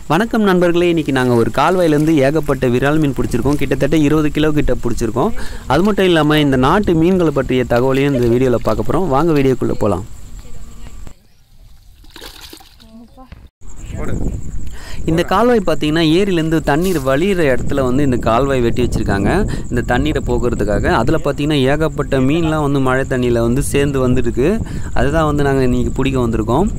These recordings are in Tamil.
வணக்கம் நண்பர்களே இன்றைக்கி நாங்கள் ஒரு கால்வாயிலேருந்து ஏகப்பட்ட விரால் மீன் பிடிச்சிருக்கோம் கிட்டத்தட்ட இருபது கிலோ கிட்ட பிடிச்சிருக்கோம் அது மட்டும் இல்லாமல் இந்த நாட்டு மீன்களை பற்றிய தகவலையும் இந்த வீடியோவில் பார்க்க போகிறோம் வாங்க வீடியோக்குள்ளே போகலாம் இந்த கால்வாய் பார்த்தீங்கன்னா ஏரியிலேருந்து தண்ணீர் வழியிற இடத்துல வந்து இந்த கால்வாய் வெட்டி வச்சுருக்காங்க இந்த தண்ணீரை போக்குறதுக்காக அதில் பார்த்தீங்கன்னா ஏகப்பட்ட மீன்லாம் வந்து மழை தண்ணியில் வந்து சேர்ந்து வந்துருக்கு அதுதான் வந்து நாங்கள் இன்றைக்கி பிடிக்க வந்திருக்கோம்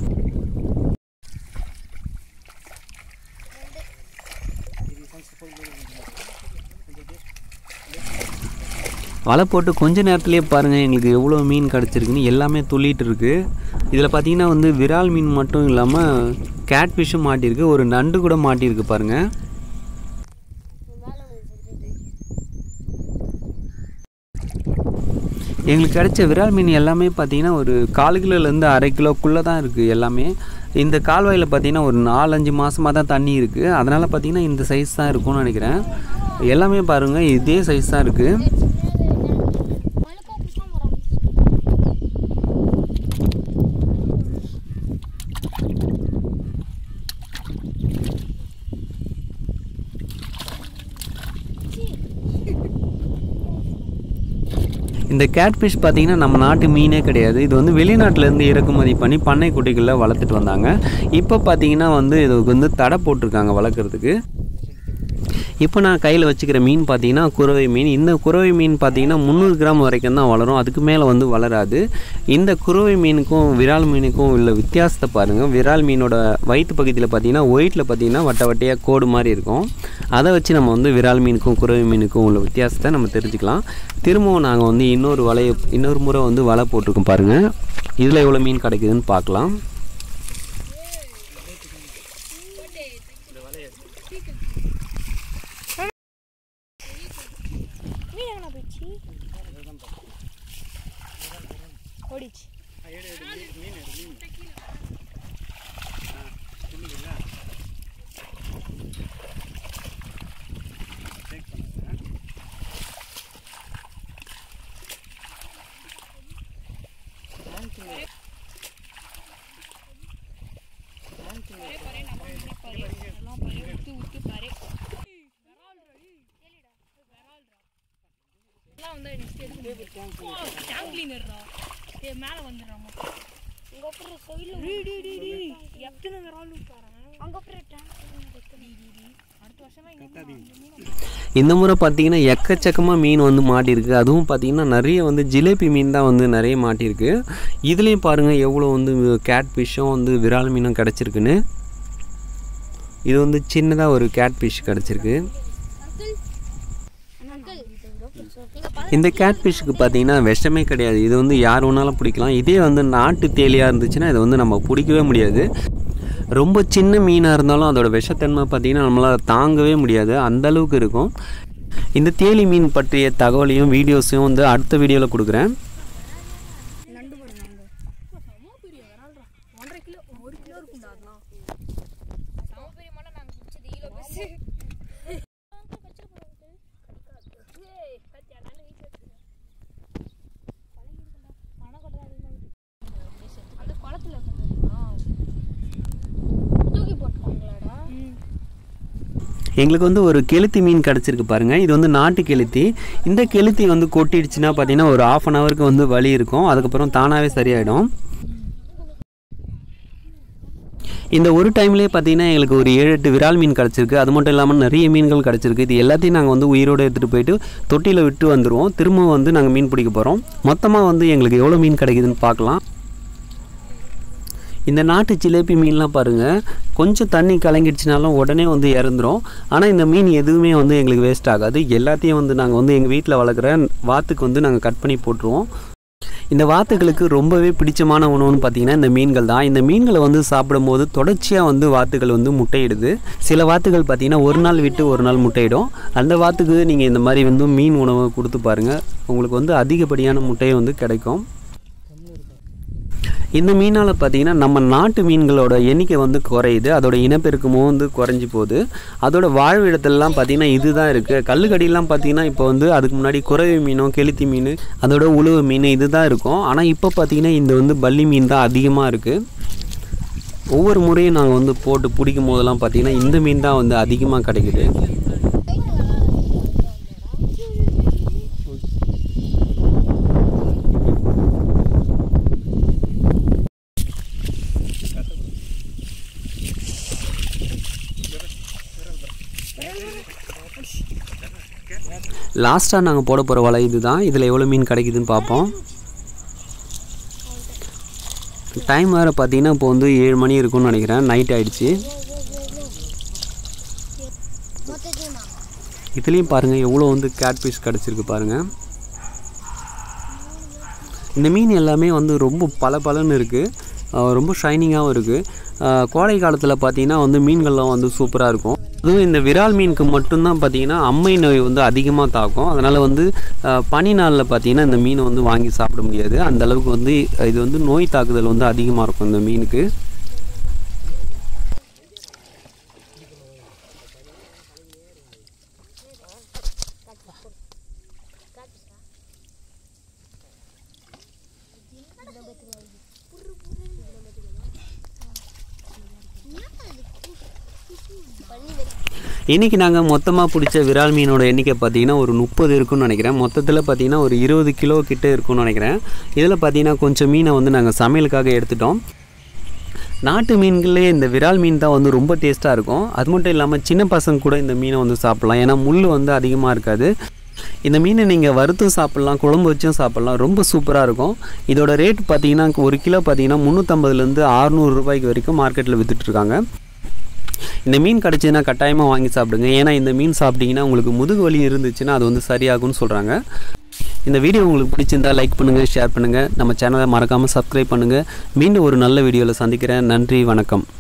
வலை போட்டு கொஞ்ச நேரத்துலேயே பாருங்கள் எங்களுக்கு எவ்வளோ மீன் கிடச்சிருக்குன்னு எல்லாமே துள்ளிட்டு இருக்கு இதில் பார்த்தீங்கன்னா வந்து விரால் மீன் மட்டும் இல்லாமல் கேட் ஃபிஷ்ஷும் மாட்டியிருக்கு ஒரு நண்டு கூட மாட்டியிருக்கு பாருங்கள் எங்களுக்கு கிடைச்ச விரால் மீன் எல்லாமே பார்த்தீங்கன்னா ஒரு கால் கிலோலேருந்து அரை கிலோக்குள்ளே தான் இருக்குது எல்லாமே இந்த கால்வாயில் பார்த்தீங்கன்னா ஒரு நாலஞ்சு மாதமாக தான் தண்ணி இருக்குது அதனால் பார்த்தீங்கன்னா இந்த சைஸ் தான் இருக்கும்னு நினைக்கிறேன் எல்லாமே பாருங்கள் இதே சைஸ் தான் இருக்குது இந்த கேட்ஃபிஷ் பார்த்தீங்கன்னா நம்ம நாட்டு மீனே கிடையாது இது வந்து வெளிநாட்டிலேருந்து இறக்குமதி பண்ணி பண்ணை குட்டிகளில் வளர்த்துட்டு வந்தாங்க இப்போ பார்த்தீங்கன்னா வந்து இதுக்கு வந்து தடை போட்டிருக்காங்க வளர்க்குறதுக்கு இப்போ நான் கையில் வச்சுக்கிற மீன் பார்த்தீங்கன்னா குறவை மீன் இந்த குறவை மீன் பார்த்தீங்கன்னா முந்நூறு கிராம் வரைக்கும் தான் வளரும் அதுக்கு மேலே வந்து வளராது இந்த குறவை மீனுக்கும் விரால் மீனுக்கும் உள்ள வித்தியாசத்தை பாருங்கள் விரால் மீனோட வயிற்று பகுதியில் பார்த்தீங்கன்னா ஒயிட்டில் பார்த்தீங்கன்னா வட்ட வட்டையாக கோடு மாதிரி இருக்கும் அதை வச்சு நம்ம வந்து விரால் மீனுக்கும் குறவை மீனுக்கும் உள்ள வித்தியாசத்தை நம்ம தெரிஞ்சுக்கலாம் திரும்பவும் நாங்கள் வந்து இன்னொரு வலையை இன்னொரு முறை வந்து வலை போட்டிருக்கோம் பாருங்கள் இதில் எவ்வளோ மீன் கிடைக்குதுன்னு பார்க்கலாம் மீன் எங்கே போயிடுச்சு ஓடிச்சு எல்லாம் வந்து நெக்ஸ்ட் எடுத்து டேங்க் கிளீனர்டா ஏ மேல வந்துடுறான் அங்க அப்புறம் சைடுல எத்தனை விரால் பாருங்க அங்க அப்புறம் டேங்க் அடுத்த வருஷமே இங்க இந்த முறை பார்த்தீங்கன்னா எக்கச்சக்கமாக மீன் வந்து மாட்டியிருக்கு அதுவும் பார்த்தீங்கன்னா நிறைய வந்து ஜிலேபி மீன் தான் வந்து நிறைய மாட்டியிருக்கு இதுலேயும் பாருங்கள் எவ்வளோ வந்து கேட் ஃபிஷ்ஷும் வந்து விரால் மீனும் கிடச்சிருக்குன்னு இது வந்து சின்னதாக ஒரு கேட் ஃபிஷ் கிடச்சிருக்கு இந்த கேட் ஃபிஷ்ஷுக்கு பார்த்தீங்கன்னா விஷமே கிடையாது இது வந்து யார் வேணாலும் பிடிக்கலாம் இதே வந்து நாட்டு தேலியாக இருந்துச்சுன்னா இதை வந்து நம்ம பிடிக்கவே முடியாது ரொம்ப சின்ன மீனாக இருந்தாலும் அதோட விஷத்தன்மை பார்த்தீங்கன்னா நம்மளால் தாங்கவே முடியாது அந்த அளவுக்கு இருக்கும் இந்த தேலி மீன் பற்றிய தகவலையும் வீடியோஸையும் வந்து அடுத்த வீடியோவில் கொடுக்குறேன் நண்டு பாருங்க அங்க செம பெரிய விரால்டா ஒன்றரை கிலோ ஒரு கிலோ இருக்கும்டா அதெல்லாம் சம பெரிய மாட்டை நாங்க பிடிச்சது ஈரோ பஸ் அந்த குளத்துல தூக்கி போட்டுக்கோங்களாடா எங்களுக்கு வந்து ஒரு கெளுத்தி மீன் கிடச்சிருக்கு பாருங்கள் இது வந்து நாட்டு கெளுத்தி இந்த கெளுத்தி வந்து கொட்டிடுச்சுன்னா பார்த்தீங்கன்னா ஒரு ஆஃப் அன் ஹவருக்கு வந்து வலி இருக்கும் அதுக்கப்புறம் தானாகவே சரியாயிடும் இந்த ஒரு டைம்லேயே பார்த்தீங்கன்னா எங்களுக்கு ஒரு ஏழு எட்டு விரால் மீன் கிடச்சிருக்கு அது மட்டும் இல்லாமல் நிறைய மீன்கள் கிடச்சிருக்கு இது எல்லாத்தையும் நாங்கள் வந்து உயிரோடு எடுத்துகிட்டு போயிட்டு தொட்டியில் விட்டு வந்துடுவோம் திரும்ப வந்து நாங்கள் மீன் பிடிக்க போகிறோம் மொத்தமாக வந்து எங்களுக்கு எவ்வளோ மீன் கிடைக்குதுன்னு பார்க்கலாம் இந்த நாட்டு ஜிலேபி மீன்லாம் பாருங்கள் கொஞ்சம் தண்ணி கலங்கிடுச்சுனாலும் உடனே வந்து இறந்துரும் ஆனால் இந்த மீன் எதுவுமே வந்து எங்களுக்கு வேஸ்ட் ஆகாது எல்லாத்தையும் வந்து நாங்கள் வந்து எங்கள் வீட்டில் வளர்க்குற வாத்துக்கு வந்து நாங்கள் கட் பண்ணி போட்டுருவோம் இந்த வாத்துகளுக்கு ரொம்பவே பிடிச்சமான உணவுன்னு பார்த்தீங்கன்னா இந்த மீன்கள் தான் இந்த மீன்களை வந்து சாப்பிடும்போது தொடர்ச்சியாக வந்து வாத்துகள் வந்து முட்டையிடுது சில வாத்துகள் பார்த்தீங்கன்னா ஒரு நாள் விட்டு ஒரு நாள் முட்டையிடும் அந்த வாத்துக்கு நீங்கள் இந்த மாதிரி வந்து மீன் உணவு கொடுத்து பாருங்கள் உங்களுக்கு வந்து அதிகப்படியான முட்டையை வந்து கிடைக்கும் இந்த மீனால் பார்த்தீங்கன்னா நம்ம நாட்டு மீன்களோட எண்ணிக்கை வந்து குறையுது அதோட இனப்பெருக்கமும் வந்து குறைஞ்சி போகுது அதோட வாழ்விடத்துலலாம் பார்த்தீங்கன்னா இதுதான் இருக்குது கல்லுக்கடியெல்லாம் பார்த்தீங்கன்னா இப்போ வந்து அதுக்கு முன்னாடி குறவை மீனும் கெளுத்தி மீன் அதோட உழுவு மீன் இதுதான் இருக்கும் ஆனால் இப்போ பார்த்தீங்கன்னா இந்த வந்து பல்லி மீன் தான் அதிகமாக இருக்குது ஒவ்வொரு முறையும் நாங்கள் வந்து போட்டு பிடிக்கும் போதெல்லாம் பார்த்தீங்கன்னா இந்த மீன் தான் வந்து அதிகமாக கிடைக்குது லாஸ்ட்டாக நாங்கள் போட போகிற வலை இதுதான் இதில் எவ்வளோ மீன் கிடைக்குதுன்னு பார்ப்போம் டைம் வேறு பார்த்தீங்கன்னா இப்போ வந்து ஏழு மணி இருக்கும்னு நினைக்கிறேன் நைட் ஆயிடுச்சு இதுலேயும் பாருங்கள் எவ்வளோ வந்து கேட் ஃபிஷ் கிடச்சிருக்கு பாருங்கள் இந்த மீன் எல்லாமே வந்து ரொம்ப பல பலன்னு இருக்குது ரொம்ப ஷைனிங்காகவும் இருக்குது கோடை காலத்தில் பார்த்தீங்கன்னா வந்து மீன்கள்லாம் வந்து சூப்பராக இருக்கும் அதுவும் இந்த விரால் மீனுக்கு மட்டும்தான் பார்த்தீங்கன்னா அம்மை நோய் வந்து அதிகமாக தாக்கும் அதனால் வந்து அஹ், பனி நாளில் பார்த்தீங்கன்னா இந்த மீனை வந்து வாங்கி சாப்பிட முடியாது அந்த அளவுக்கு வந்து இது வந்து நோய் தாக்குதல் வந்து அதிகமாக இருக்கும் இந்த மீனுக்கு இன்றைக்கி நாங்கள் மொத்தமாக பிடிச்ச விரால் மீனோட எண்ணிக்கை பார்த்தீங்கன்னா ஒரு முப்பது இருக்குன்னு நினைக்கிறேன் மொத்தத்தில் பார்த்தீங்கன்னா ஒரு இருபது கிலோ கிட்ட இருக்கும்னு நினைக்கிறேன் இதில் பார்த்தீங்கன்னா கொஞ்சம் மீனை வந்து நாங்கள் சமையலுக்காக எடுத்துட்டோம் நாட்டு மீன்களே இந்த விரால் மீன் தான் வந்து ரொம்ப டேஸ்ட்டாக இருக்கும் அது மட்டும் இல்லாமல் சின்ன பசங்க கூட இந்த மீனை வந்து சாப்பிட்லாம் ஏன்னா முள் வந்து அதிகமாக இருக்காது இந்த மீனை நீங்கள் வறுத்தும் சாப்பிட்லாம் குழம்பு வச்சும் சாப்பிட்லாம் ரொம்ப சூப்பராக இருக்கும் இதோட ரேட் பார்த்தீங்கன்னா ஒரு கிலோ பார்த்தீங்கன்னா முந்நூற்றம்பதுலேருந்து அறுநூறு ரூபாய்க்கு வரைக்கும் மார்க்கெட்டில் விற்றுட்ருக்காங்க இந்த மீன் கிடச்சிதுன்னா கட்டாயமாக வாங்கி சாப்பிடுங்க ஏன்னா இந்த மீன் சாப்பிட்டீங்கன்னா உங்களுக்கு முதுகு வலி இருந்துச்சுன்னா அது வந்து சரியாகும்னு சொல்கிறாங்க இந்த வீடியோ உங்களுக்கு பிடிச்சிருந்தா லைக் பண்ணுங்கள் ஷேர் பண்ணுங்கள் நம்ம சேனலை மறக்காமல் சப்ஸ்கிரைப் பண்ணுங்கள் மீண்டும் ஒரு நல்ல வீடியோவில் சந்திக்கிறேன் நன்றி வணக்கம்